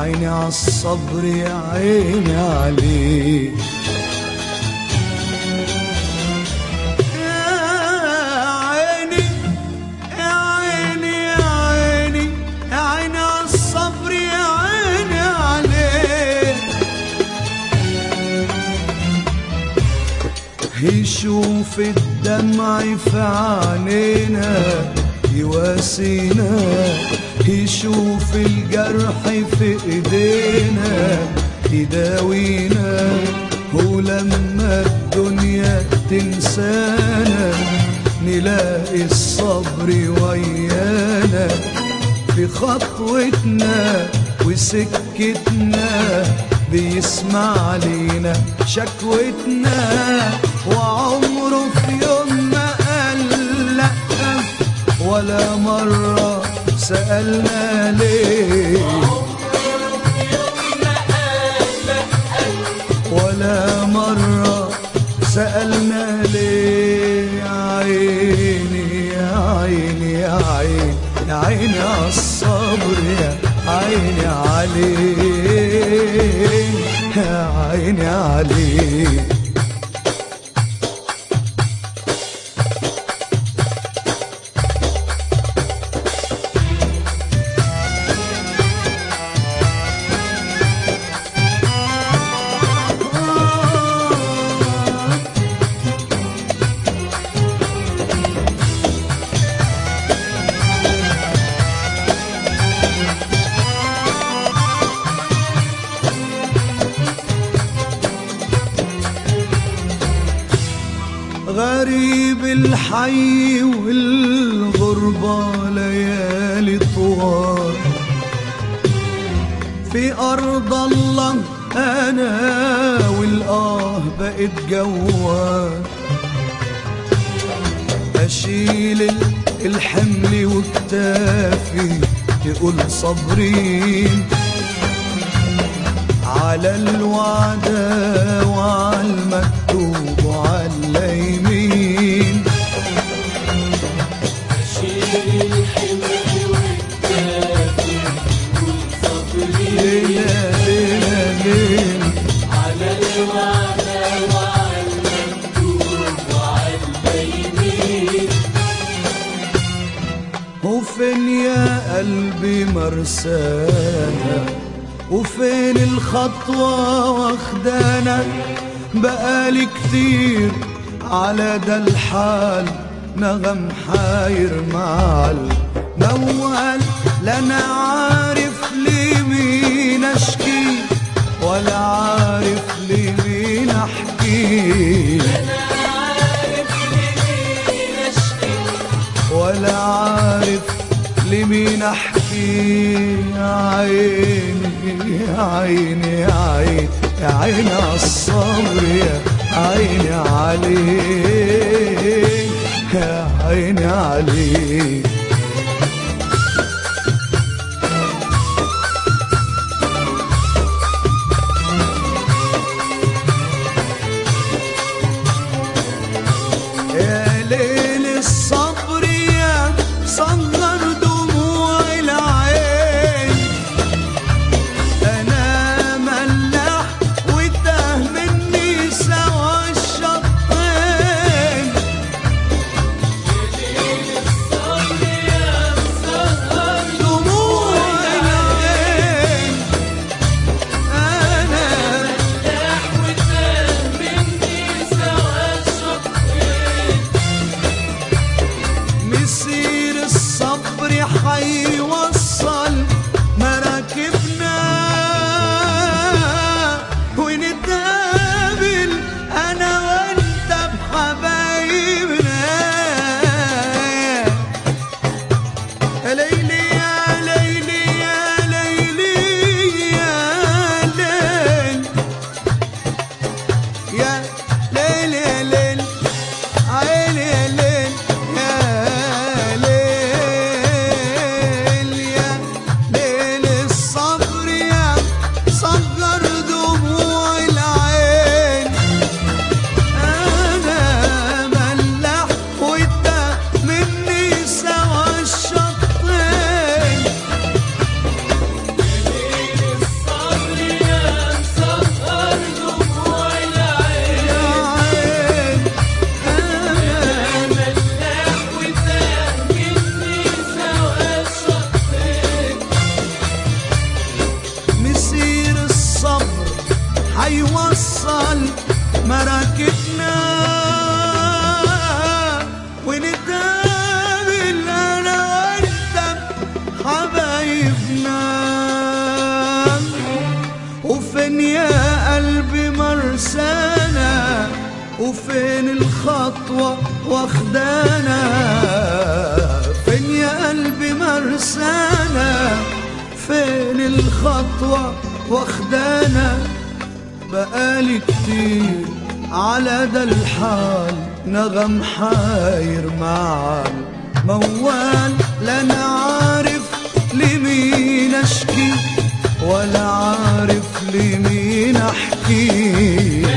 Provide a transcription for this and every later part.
عيني عالصبر يا عيني عليه يا عيني يا عيني يا عيني يا عيني عالصبر يا عيني عليه يشوف الدمع في عينينا يواسينا يشوف الجرح في ايدينا يداوينا ولما الدنيا تنسانا نلاقي الصبر ويانا في خطوتنا وسكتنا بيسمع لينا شكوتنا وعمره في يوم ما قال لأ ولا مرة سألنا ليه ولا مرة سألنا ليه يا عيني يا عيني يا عيني يا عيني عالصبر يا عيني عليه يا عيني عليه غريب الحي والغربة ليالي طوال في أرض الله أنا والآه بقيت جوال أشيل ال- الحمل وكتافي تقول صابرين على الوعدة وعلى المكتوب وعلى اليمين ليلة ليلة ليلة وفين يا قلبي مرسانا وفين الخطوة واخدانا بقالي كتير على ده الحال نغم حاير معال موال لا انا عارف لمين اشكي ولا عارف لمين احكي ولا عارف لمين احكي يا عيني يا عيني يا عيني يا عيني عالصبر يا عيني عليك يا عيني عليك يا ليل الصبر يا صغر دموع العين انا ملاح وتاه مني سوا الشطين حيوصل مراكبنا ونتقابل انا وانت حبايبنا وفين يا قلبي مرسانا وفين الخطوة واخدانا فين يا قلبي مرسانا فين الخطوة واخدانا بقالي كتير على ده الحال نغم حاير مع موال لا انا عارف لمين اشكي ولا عارف لمين احكي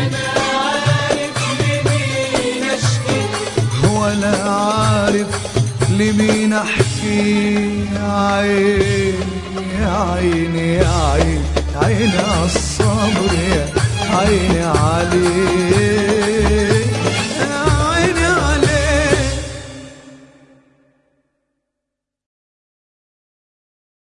ولا عارف لمين احكي يا عيني يا عيني يا عيني عيني عالصبر يا عيني